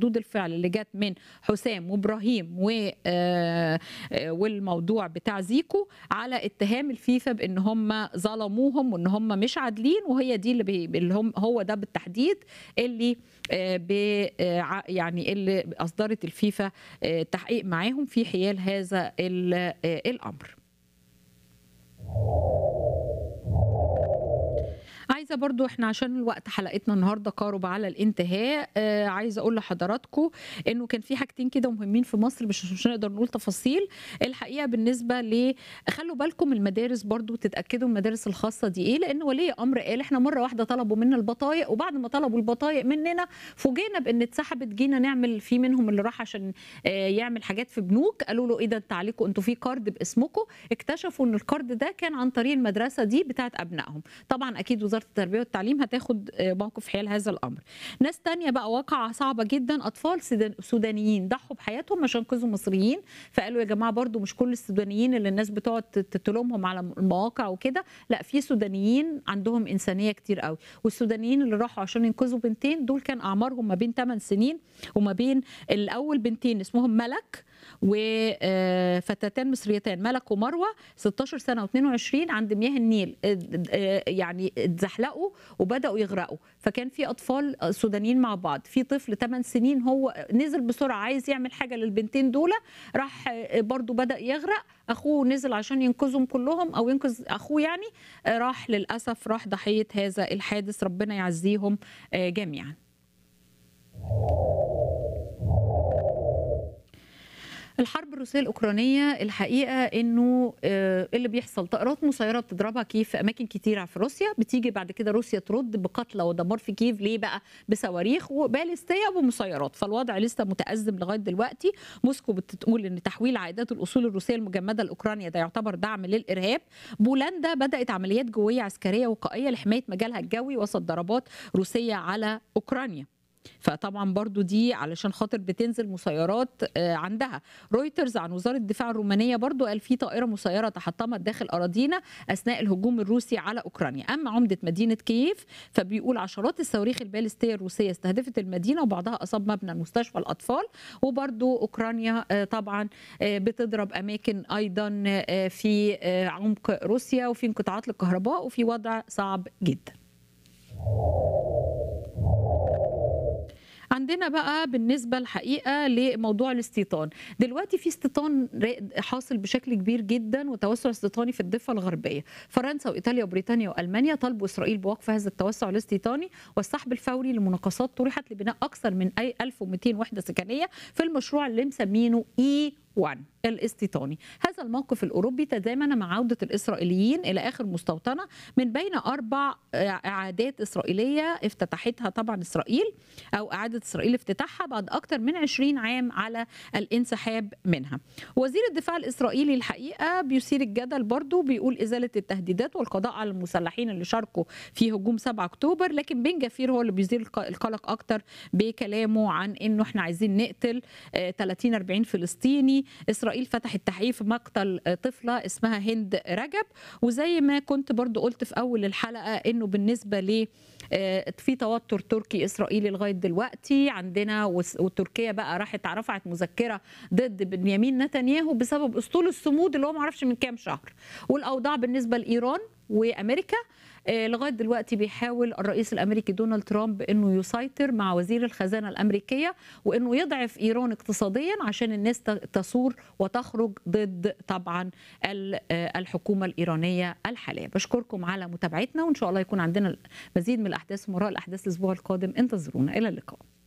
ردود الفعل اللي جت من حسام وابراهيم و آه، آه، والموضوع بتاع زيكو على اتهام الفيفا بان هم ظلموهم وان هم مش عادلين وهي دي اللي, بي اللي هم هو ده بالتحديد اللي آه، ب آه، ع- يعني اللي اصدرت الفيفا آه، تحقيق معاهم في حيال هذا ال- آه، الامر عايزه برضو احنا عشان الوقت حلقتنا النهارده قارب على الانتهاء آه عايزه اقول لحضراتكم انه كان في حاجتين كده مهمين في مصر مش مش نقدر نقول تفاصيل الحقيقه بالنسبه ل خلوا بالكم المدارس برضو تتاكدوا المدارس الخاصه دي ايه لان ولي امر قال احنا مره واحده طلبوا منا البطايق وبعد ما طلبوا البطايق مننا فوجئنا بان اتسحبت جينا نعمل في منهم اللي راح عشان آه، يعمل حاجات في بنوك قالوا له ايه ده انت عليكم انتوا في كارد باسمكم اكتشفوا ان الكارد ده كان عن طريق المدرسه دي بتاعت ابنائهم طبعا اكيد وزاره التربيه والتعليم هتاخد آه، موقف حيال هذا الامر ناس تانية بقى واقعة صعبة جدا أطفال سودان- سودانيين ضحوا بحياتهم عشان ينقذوا مصريين فقالوا يا جماعة برضو مش كل السودانيين اللي الناس بتقعد تت- تلومهم على المواقع وكده لا في سودانيين عندهم إنسانية كتير قوي والسودانيين اللي راحوا عشان ينقذوا بنتين دول كان أعمارهم ما بين 8 سنين وما بين الأول بنتين اسمهم ملك وفتاتان مصريتان ملك ومروه 16 سنه و22 عند مياه النيل اد- اه يعني اتزحلقوا وبداوا يغرقوا فكان في اطفال سودانيين مع بعض في طفل 8 سنين هو نزل بسرعه عايز يعمل حاجه للبنتين دول راح اه برضو بدا يغرق اخوه نزل عشان ينقذهم كلهم او ينقذ اخوه يعني اه راح للاسف راح ضحيه هذا الحادث ربنا يعزيهم اه جميعا الحرب الروسيه الاوكرانيه الحقيقه انه آه، اللي بيحصل طائرات مسيره بتضربها كييف في اماكن كتيره في روسيا بتيجي بعد كده روسيا ترد بقتلى ودمار في كييف ليه بقى بصواريخ وبالستيه ومسيرات فالوضع لسه متازم لغايه دلوقتي موسكو بتقول ان تحويل عائدات الاصول الروسيه المجمده لاوكرانيا ده يعتبر دعم للارهاب بولندا بدات عمليات جويه عسكريه وقائيه لحمايه مجالها الجوي وسط ضربات روسيه على اوكرانيا فطبعا برضو دي علشان خاطر بتنزل مسيرات آه، عندها رويترز عن وزاره الدفاع الرومانيه برضو قال في طائره مسيره تحطمت داخل اراضينا اثناء الهجوم الروسي على اوكرانيا اما عمده مدينه كييف فبيقول عشرات الصواريخ البالستيه الروسيه استهدفت المدينه وبعضها اصاب مبنى مستشفى الاطفال وبرضو اوكرانيا آه، طبعا آه، بتضرب اماكن ايضا آه، في آه، عمق روسيا وفي انقطاعات للكهرباء وفي وضع صعب جدا عندنا بقى بالنسبه الحقيقه لموضوع الاستيطان دلوقتي في استيطان را- حاصل بشكل كبير جدا وتوسع استيطاني في الضفه الغربيه فرنسا وايطاليا وبريطانيا والمانيا طالبوا اسرائيل بوقف هذا التوسع الاستيطاني والسحب الفوري لمناقصات طرحت لبناء اكثر من اي 1200 وحده سكنيه في المشروع اللي مسمينه اي 1 الاستيطاني هذا الموقف الأوروبي تزامن مع عودة الإسرائيليين إلى آخر مستوطنة من بين أربع آه، إعادات إسرائيلية افتتحتها طبعا إسرائيل أو إعادة إسرائيل افتتاحها بعد أكثر من 20 عام على الانسحاب منها وزير الدفاع الإسرائيلي الحقيقة بيثير الجدل برضو بيقول إزالة التهديدات والقضاء على المسلحين اللي شاركوا في هجوم 7 أكتوبر لكن بن جفير هو اللي بيثير الق- القلق أكتر بكلامه عن إنه إحنا عايزين نقتل آه، 30 40 فلسطيني اسرائيل فتحت تحقيق في مقتل آه، طفله اسمها هند رجب وزي ما كنت برضو قلت في اول الحلقه انه بالنسبه ل آه، في توتر تركي اسرائيلي لغايه دلوقتي عندنا وس- وتركيا بقى راحت رفعت مذكره ضد بنيامين نتنياهو بسبب اسطول الصمود اللي هو ما عرفش من كام شهر والاوضاع بالنسبه لايران وامريكا آه، لغايه دلوقتي بيحاول الرئيس الامريكي دونالد ترامب انه يسيطر مع وزير الخزانه الامريكيه وانه يضعف ايران اقتصاديا عشان الناس ت- تصور وتخرج ضد طبعا ال- آه، الحكومه الايرانيه الحاليه بشكركم على متابعتنا وان شاء الله يكون عندنا مزيد من الاحداث وراء الاحداث الاسبوع القادم انتظرونا الى اللقاء